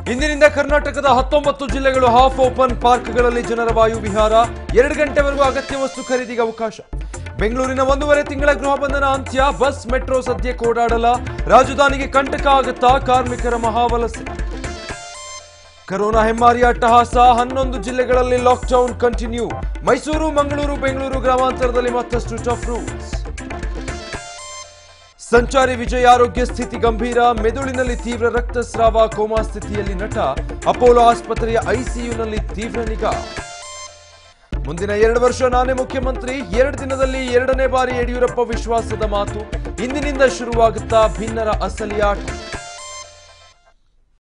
ಇಂದಿನಿಂದ ಕರ್ನಾಟಕದ ಹತ್ತೊಂಬತ್ತು ಜಿಲ್ಲೆಗಳು ಹಾಫ್ ಓಪನ್ ಪಾರ್ಕ್ಗಳಲ್ಲಿ ಜನರ ವಾಯು ವಿಹಾರ ಎರಡು ಗಂಟೆವರೆಗೂ ಅಗತ್ಯ ವಸ್ತು ಖರೀದಿಗೆ ಅವಕಾಶ ಬೆಂಗಳೂರಿನ ಒಂದೂವರೆ ತಿಂಗಳ ಗೃಹ ಬಂಧನ ಅಂತ್ಯ ಬಸ್ ಮೆಟ್ರೋ ಸದ್ಯಕ್ಕೆ ಓಡಾಡಲ್ಲ ರಾಜಧಾನಿಗೆ ಕಂಟಕ ಆಗುತ್ತಾ ಕಾರ್ಮಿಕರ ಮಹಾವಲಸೆ ಕರೋನಾ ಹೆಮ್ಮಾರಿಯ ಅಟ್ಟಹಾಸ ಹನ್ನೊಂದು ಜಿಲ್ಲೆಗಳಲ್ಲಿ ಲಾಕ್ಡೌನ್ ಕಂಟಿನ್ಯೂ ಮೈಸೂರು ಮಂಗಳೂರು ಬೆಂಗಳೂರು ಗ್ರಾಮಾಂತರದಲ್ಲಿ ಮತ್ತಷ್ಟು ಟಫ್ ರೂಲ್ಸ್ ಸಂಚಾರಿ ವಿಜಯ್ ಆರೋಗ್ಯ ಸ್ಥಿತಿ ಗಂಭೀರ ಮೆದುಳಿನಲ್ಲಿ ತೀವ್ರ ರಕ್ತಸ್ರಾವ ಕೋಮಾ ಸ್ಥಿತಿಯಲ್ಲಿ ನಟ ಅಪೋಲೋ ಆಸ್ಪತ್ರೆಯ ಐಸಿಯುನಲ್ಲಿ ತೀವ್ರ ನಿಗಾ ಮುಂದಿನ ಎರಡು ವರ್ಷ ನಾನೇ ಮುಖ್ಯಮಂತ್ರಿ ಎರಡು ದಿನದಲ್ಲಿ ಎರಡನೇ ಬಾರಿ ಯಡಿಯೂರಪ್ಪ ವಿಶ್ವಾಸದ ಮಾತು ಇಂದಿನಿಂದ ಶುರುವಾಗುತ್ತಾ ಭಿನ್ನರ ಅಸಲಿ ಆಟ